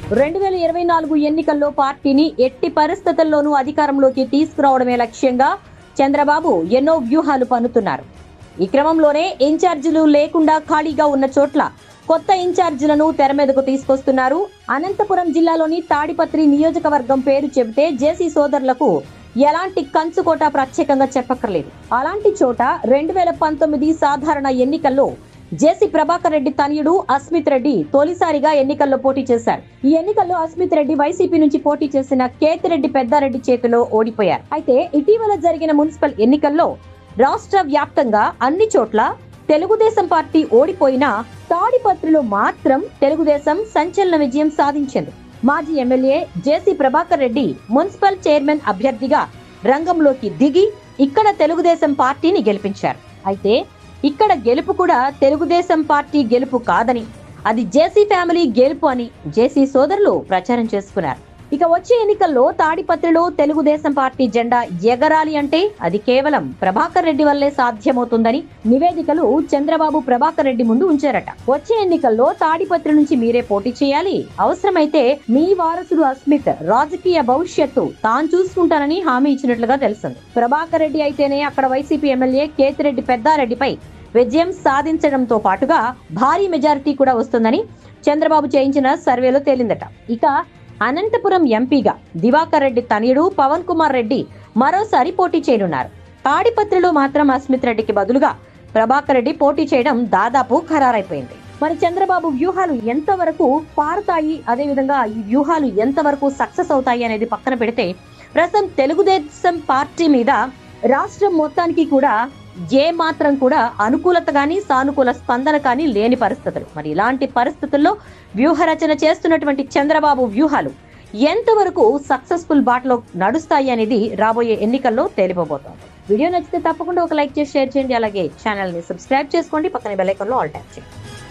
రెండు వేల ఇరవై నాలుగు ఎన్నికల్లో పార్టీని ఎట్టి పరిస్థితుల్లోనూ అధికారంలోకి తీసుకురావడమే లక్ష్యంగా చంద్రబాబు ఎన్నో వ్యూహాలు పన్నుతున్నారు ఈ క్రమంలోనే ఇన్ఛార్జీలు లేకుండా ఖాళీగా ఉన్న చోట్ల కొత్త ఇన్ఛార్జీలను తెర మీదకు తీసుకొస్తున్నారు అనంతపురం జిల్లాలోని తాడిపత్రి నియోజకవర్గం పేరు చెబితే జేసీ సోదరులకు ఎలాంటి కంచుకోట ప్రత్యేకంగా చెప్పక్కర్లేదు అలాంటి చోట రెండు వేల పంతొమ్మిది సాధారణ ఎన్నికల్లో జేసీ ప్రభాకర్ రెడ్డి తనయుడు అస్మిత్ రెడ్డి తొలిసారిగా ఎన్నికల్లో పోటీ చేశారు ఈ ఎన్నికల్లో అస్మిత్ రెడ్డి వైసీపీ నుంచి పోటీ చేసిన కేతిరెడ్డి పెద్దారెడ్డి చేతిలో ఓడిపోయారు అయితే ఇటీవల జరిగిన మున్సిపల్ ఎన్నికల్లో రాష్ట్ర వ్యాప్తంగా అన్ని చోట్ల తెలుగుదేశం పార్టీ ఓడిపోయినా తాడిపత్రిలో మాత్రం తెలుగుదేశం సంచలన విజయం సాధించింది మాజీ MLA JC Prabhakar Reddy municipal chairman అభ్యర్థిగా రంగంలోకి దిగి ఇక్కడ తెలుగుదేశం పార్టీని గెలిపించారు అయితే ఇక్కడ గెలుపు కూడా తెలుగుదేశం పార్టీ గెలుపు కాదని అది జేసీ ఫ్యామిలీ గెలుపు అని జేసీ సోదరులు ప్రచారం చేసుకున్నారు ఇక వచ్చే ఎన్నికల్లో తాడిపత్రిలో తెలుగుదేశం పార్టీ జెండా ఎగరాలి అంటే అది కేవలం ప్రభాకర్ రెడ్డి వల్లే సాధ్యమవుతుందని నివేదికలు చంద్రబాబు ప్రభాకర్ రెడ్డి ముందు ఉంచారట వచ్చే ఎన్నికల్లో తాడిపత్రి నుంచి మీరే పోటీ చేయాలి అవసరమైతే మీ వారసుడు అస్మిత్ రాజకీయ భవిష్యత్తు తాను చూసుకుంటానని హామీ ఇచ్చినట్లుగా తెలిసింది ప్రభాకర్ రెడ్డి అయితేనే అక్కడ వైసీపీ ఎమ్మెల్యే కేతిరెడ్డి పెద్దారెడ్డిపై విజయం సాధించడంతో పాటుగా భారీ మెజారిటీ కూడా వస్తుందని చంద్రబాబు చేయించిన సర్వేలో తేలిందట ఇక అనంతపురం ఎంపీగా దివాకర్ రెడ్డి తనయుడు పవన్ కుమార్ రెడ్డి మరోసారి పోటీ చేయనున్నారు తాడిపత్రిలో మాత్రం అస్మిత్ రెడ్డికి బదులుగా ప్రభాకర్ రెడ్డి పోటీ చేయడం దాదాపు ఖరారైపోయింది మరి చంద్రబాబు వ్యూహాలు ఎంతవరకు పారుతాయి అదేవిధంగా ఈ వ్యూహాలు ఎంతవరకు సక్సెస్ అవుతాయి అనేది పక్కన పెడితే ప్రస్తుతం తెలుగుదేశం పార్టీ మీద రాష్ట్రం మొత్తానికి కూడా ఏ మాత్రం కూడా అనుకూలత కానీ సానుకూల స్పందన కానీ లేని పరిస్థితులు మరి ఇలాంటి పరిస్థితుల్లో వ్యూహరచన చేస్తున్నటువంటి చంద్రబాబు వ్యూహాలు ఎంతవరకు సక్సెస్ఫుల్ బాటలో నడుస్తాయి అనేది రాబోయే ఎన్నికల్లో తేలిపోబోతోంది వీడియో నచ్చితే తప్పకుండా ఒక లైక్ చేసి షేర్ చేయండి అలాగే ఛానల్ ని సబ్స్క్రైబ్ చేసుకోండి పక్కన బెల్ ఐకాన్ లో ఆల్ ట్యాప్ చేయండి